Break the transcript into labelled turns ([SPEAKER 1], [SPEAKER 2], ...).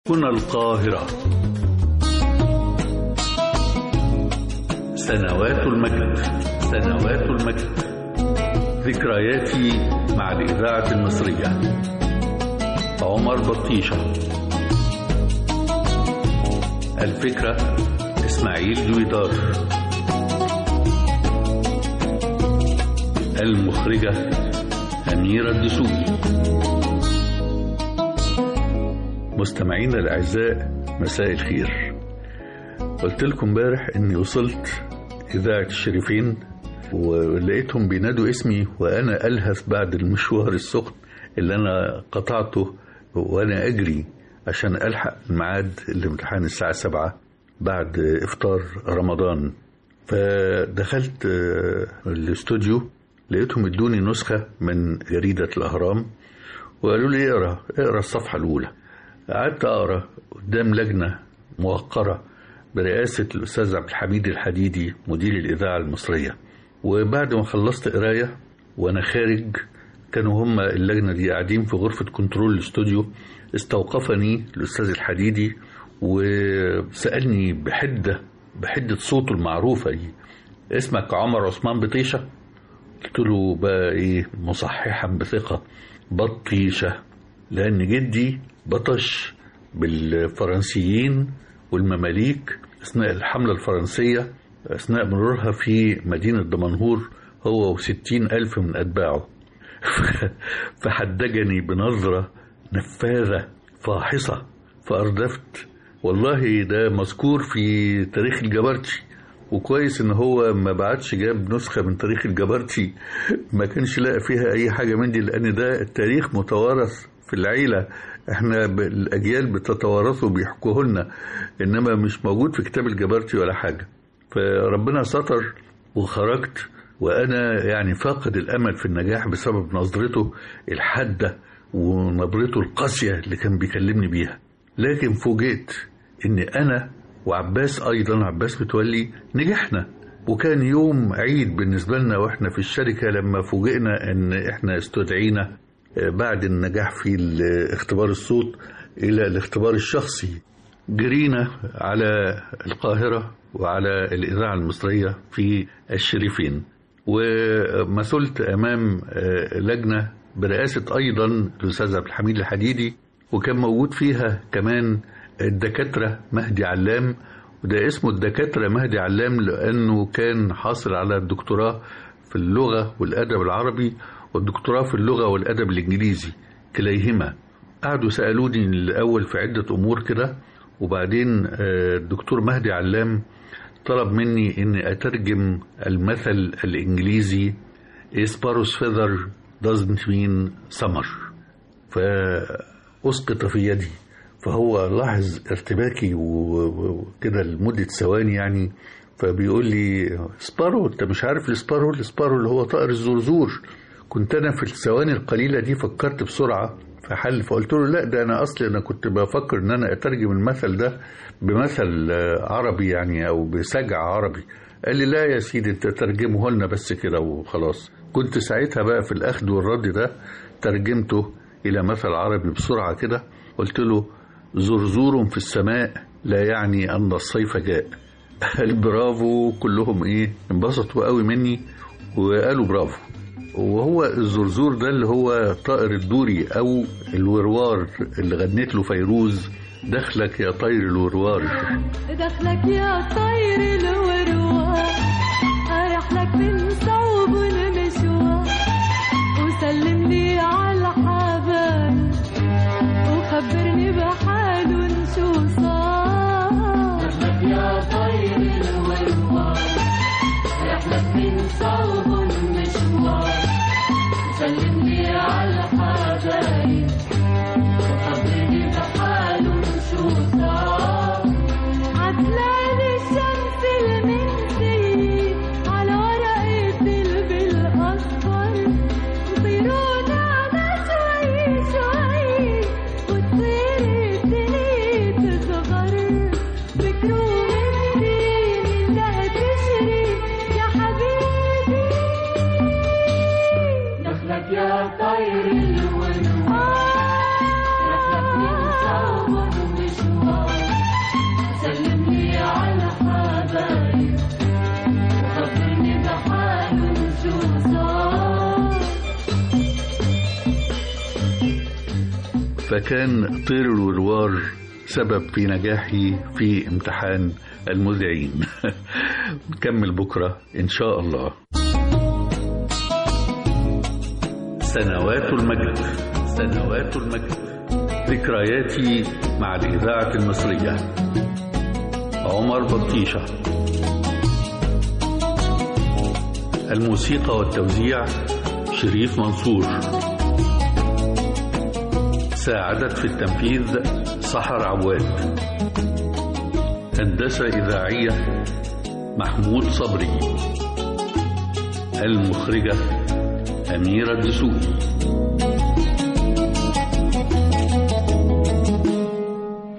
[SPEAKER 1] هنا القاهرة سنوات المجد سنوات المجد ذكرياتي مع الإذاعة المصرية عمر بطيشة الفكرة إسماعيل دويدار المخرجة أميرة الدسوقي مستمعينا الأعزاء مساء الخير قلت لكم امبارح إني وصلت إذاعة الشريفين ولقيتهم بينادوا اسمي وأنا ألهث بعد المشوار السخن اللي أنا قطعته وأنا أجري عشان ألحق ميعاد الامتحان الساعة سبعة بعد إفطار رمضان فدخلت الاستوديو لقيتهم ادوني نسخة من جريدة الأهرام وقالوا لي اقرا اقرا الصفحة الأولى قعدت أقرا قدام لجنة موقرة برئاسة الأستاذ عبد الحميد الحديدي مدير الإذاعة المصرية وبعد ما خلصت قراية وأنا خارج كانوا هم اللجنة دي قاعدين في غرفة كنترول الاستوديو استوقفني الأستاذ الحديدي وسألني بحدة بحدة صوته المعروفة دي اسمك عمر عثمان بطيشة قلت له بقى ايه مصححا بثقة بطيشة لأن جدي بطش بالفرنسيين والمماليك أثناء الحملة الفرنسية أثناء مرورها في مدينة دمنهور هو وستين ألف من أتباعه فحدجني بنظرة نفاذة فاحصة فأردفت والله ده مذكور في تاريخ الجبرتي وكويس ان هو ما بعتش جاب نسخه من تاريخ الجبرتي ما كانش لاقي فيها اي حاجه من دي لان ده التاريخ متوارث في العيله احنا الاجيال بتتوارثه بيحكوه لنا انما مش موجود في كتاب الجبرتي ولا حاجه فربنا ستر وخرجت وانا يعني فاقد الامل في النجاح بسبب نظرته الحاده ونبرته القاسيه اللي كان بيكلمني بيها لكن فوجئت ان انا وعباس ايضا عباس متولي نجحنا وكان يوم عيد بالنسبه لنا واحنا في الشركه لما فوجئنا ان احنا استدعينا بعد النجاح في اختبار الصوت الى الاختبار الشخصي جرينا على القاهره وعلى الاذاعه المصريه في الشريفين ومثلت امام لجنه برئاسه ايضا الاستاذ عبد الحميد الحديدي وكان موجود فيها كمان الدكاتره مهدي علام وده اسمه الدكاتره مهدي علام لانه كان حاصل على الدكتوراه في اللغه والادب العربي والدكتوراه في اللغة والأدب الإنجليزي كليهما قعدوا سألوني الأول في عدة أمور كده وبعدين الدكتور مهدي علام طلب مني أني أترجم المثل الإنجليزي Sparrow's feather doesn't mean summer فأسقط في يدي فهو لاحظ ارتباكي وكده لمدة ثواني يعني فبيقول لي سبارو انت مش عارف السبارو السبارو اللي هو طائر الزرزور كنت انا في الثواني القليله دي فكرت بسرعه في حل فقلت له لا ده انا اصلي انا كنت بفكر ان انا اترجم المثل ده بمثل عربي يعني او بسجع عربي قال لي لا يا سيدي انت ترجمه لنا بس كده وخلاص كنت ساعتها بقى في الاخذ والرد ده ترجمته الى مثل عربي بسرعه كده قلت له زرزور في السماء لا يعني ان الصيف جاء قال برافو كلهم ايه انبسطوا قوي مني وقالوا برافو وهو الزرزور ده اللي هو طائر الدوري او الوروار اللي غنت له فيروز دخلك يا طير الوروار
[SPEAKER 2] دخلك يا طير الوروار رايح لك من صوب المشوار وسلمني على حبايب وخبرني بحاله شو صار
[SPEAKER 3] دخلك يا طير الوروار رايح لك من صوب المشوار سلمني على حبايب وخبرني بحاله شو صار
[SPEAKER 2] عدلان الشمس المنسية على ورقة البل أصفر وطيروا نعمة شوي شوي وتصير الدنيا تصغر فكروا مني من ده تشري يا حبيبي
[SPEAKER 1] فكان طير الوروار سبب في نجاحي في امتحان المذيعين نكمل بكرة إن شاء الله سنوات المجد سنوات المجد ذكرياتي مع الإذاعة المصرية عمر بطيشة الموسيقى والتوزيع شريف منصور ساعدت في التنفيذ سحر عواد هندسة إذاعية محمود صبري المخرجة أميرة الدسوقي